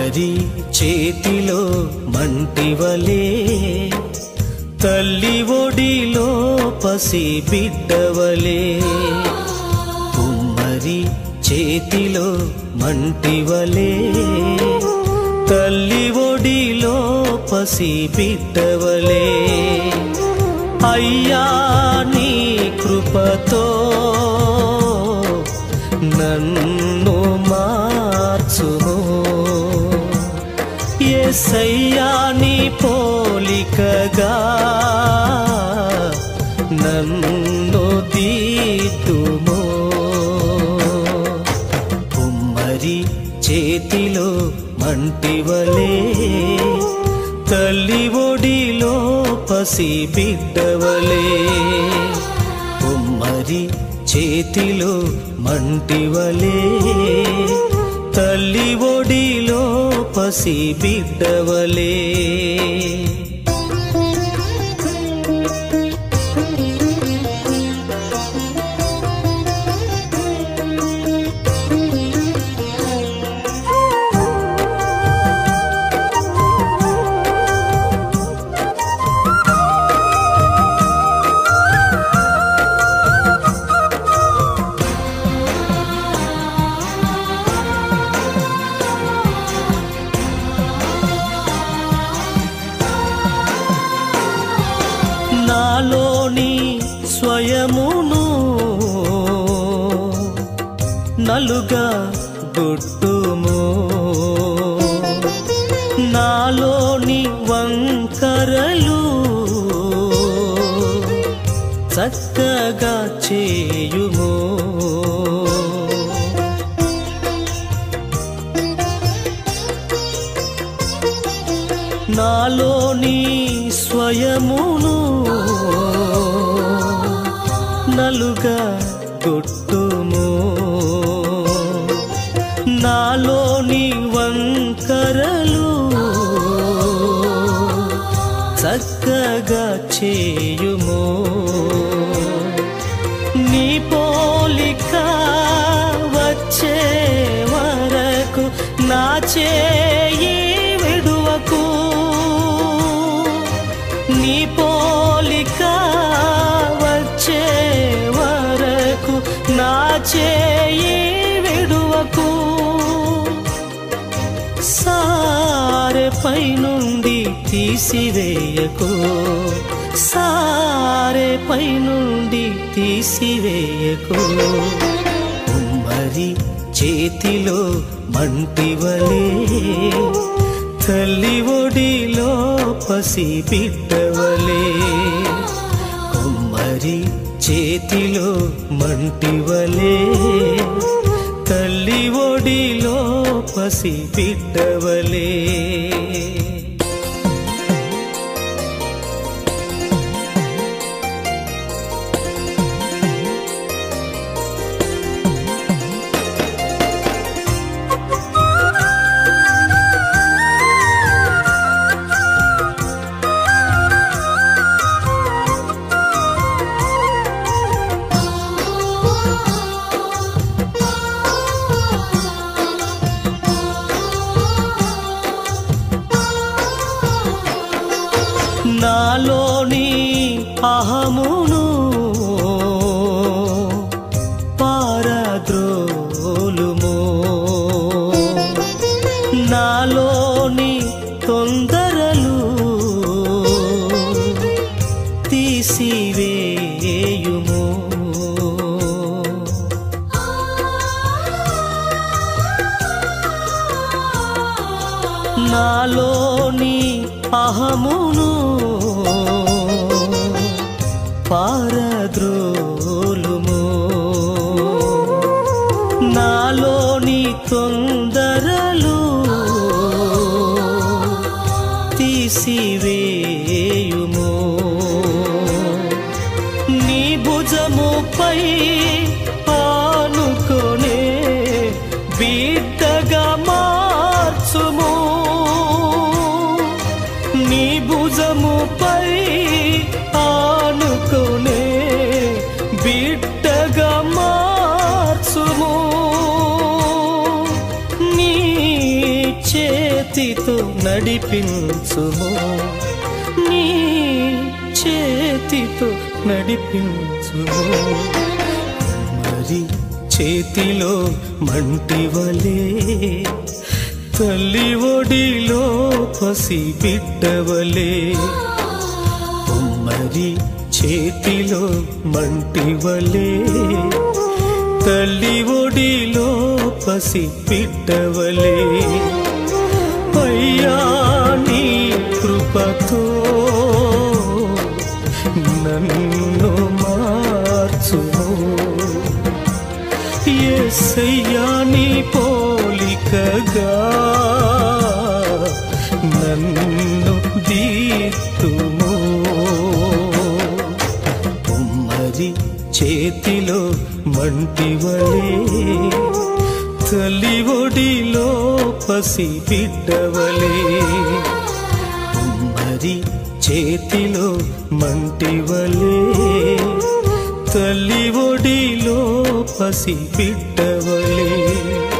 కుమ్మరి చేతిలో మంటివలే తల్లి ఒడిలో పసి బిడ్డవలే కుమ్మరి చేతిలో మంటివలే తల్లి ఒడిలో పసి బిడ్డవలే అయ్యా నీ కృపతో నన్ను మార్చుము ఎసయ్యా నీ పోలికగా నన్ను దీతుము కుమ్మరి చేతిలో మంటివలే తల్లి ఒడిలో పసి బిడ్డవలే కుమ్మరి చేతిలో మంటివలే తల్లి ఒడిలో పసి బిడ్డవలే నాలోని స్వయమును నలుగా గుట్టుము నాలోని వంకరలు చక్కగా చేయుము నాలోని స్వయమును నలుగా కొట్టుము నాలోని వంకరలు చక్కగా చేయుము నీ పోలిక వచ్చే వరకు నా చేయి విడువకు నీ పోలిక వచ్చే వరకు నా చేయి విడువకు సారె పై నుండి తీసివేయకు సారె పై నుండి తీసివేయకు ఉమ్మరి చేతిలో మంటివలే తల్లి ఒడిలో పసి బిడ్డవలే కుమ్మరి చేతిలో మంటివలే తల్లి ఒడిలో పసి బిడ్డవలే నాలోని అహమును పారద్రోలుము నాలోని తొందరలు తీసివేయుము నాలోని అహమును పారద్రోలుము నాలోని తొందరలు తీసివేయుము నీ భుజముపై ఆనుకొనే బిడ్డగా మార్చుము నీ భుజముపై ఆనుకొనే బిడ్డగా మార్చుము నీ చేతి నడిపించుము నీ చేతితో నడిపించుము మరి చేతిలో మంటివలే తల్లి ఒడిలో పసి బిడ్డవలే మరి చేతిలో మంటివలే తల్లి ఒడిలో పసి బిడ్డవలే అయ్యా నీ కృపతో నన్ను మార్చుము ఎస్సయ్యా నీ పోలికగా నన్ను దీతుము ఉమ్మరి చేతిలో మంటివలే తల్లి ఒడిలో పసి బిడ్డవలే ఉమ్మరి చేతిలో మంటివలే తల్లి ఒడిలో పసి బిడ్డవలే